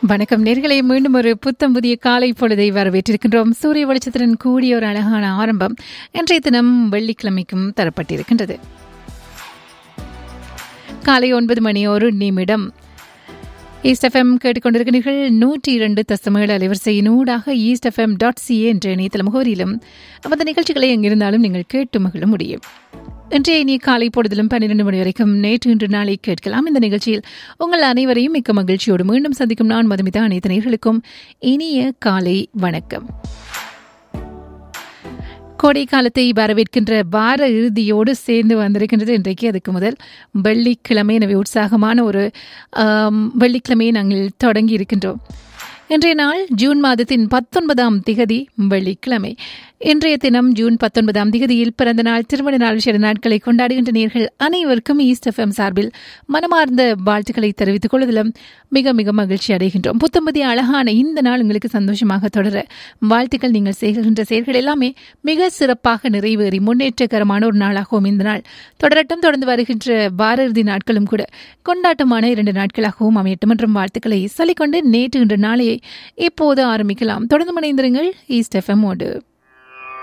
வணக்கம் நேர்களை மீண்டும் ஒரு புத்தம் புதிய காலை பொழுதை வரவேற்றிருக்கின்றோம் சூரிய வெளிச்சத்துடன் கூடிய ஒரு அழகான ஆரம்பம் இன்றைய தினம் வெள்ளிக்கிழமைக்கும் தரப்பட்டிருக்கின்றது காலை ஒன்பது மணி ஒரு நிமிடம் ஈஸ்ட் எஃப்எம் கேட்டுக்கொண்டிருக்கிறீர்கள் நூற்றி இரண்டு தசமேழு அலைவரிசையின் ஊடாக ஈஸ்ட் எஃப்எம் டாட் சிஏ என்ற இணையதள முகவரியிலும் அந்த நிகழ்ச்சிகளை எங்கிருந்தாலும் நீங்கள் கேட்டு மகிழ முடியும் இன்றைய இனி காலை பொழுதிலும் பன்னிரண்டு மணி வரைக்கும் நேற்று இன்று நாளை கேட்கலாம் இந்த நிகழ்ச்சியில் உங்கள் அனைவரையும் மிக்க மகிழ்ச்சியோடு மீண்டும் சந்திக்கும் நான் மதுமிதா அனைத்து நேர்களுக்கும் இனிய காலை வணக்கம் கோடை காலத்தை வரவேற்கின்ற வார இறுதியோடு சேர்ந்து வந்திருக்கின்றது இன்றைக்கு அதுக்கு முதல் வெள்ளிக்கிழமை எனவே உற்சாகமான ஒரு வெள்ளிக்கிழமையை நாங்கள் தொடங்கி இருக்கின்றோம் இன்றைய நாள் ஜூன் மாதத்தின் பத்தொன்பதாம் திகதி வெள்ளிக்கிழமை இன்றைய தினம் ஜூன் பத்தொன்பதாம் திகதியில் பிறந்த நாள் திருமண நாள் சில நாட்களை கொண்டாடுகின்ற நேர்கள் அனைவருக்கும் ஈஸ்ட் எஃப்எம் சார்பில் மனமார்ந்த வாழ்த்துக்களை தெரிவித்துக் கொள்வதிலும் மிக மிக மகிழ்ச்சி அடைகின்றோம் புத்தம்பதி அழகான இந்த நாள் உங்களுக்கு சந்தோஷமாக தொடர வாழ்த்துக்கள் நீங்கள் செய்கின்ற செயல்கள் எல்லாமே மிக சிறப்பாக நிறைவேறி முன்னேற்றகரமான ஒரு நாளாகவும் இந்த நாள் தொடரட்டும் தொடர்ந்து வருகின்ற வார இறுதி நாட்களும் கூட கொண்டாட்டமான இரண்டு நாட்களாகவும் அமையட்டும் மற்றும் வாழ்த்துக்களை சொல்லிக்கொண்டு நேற்று இன்று நாளையை இப்போது ஆரம்பிக்கலாம் தொடர்ந்து மணிந்திருங்கள் ஈஸ்ட் எஃப்எம் ஓடு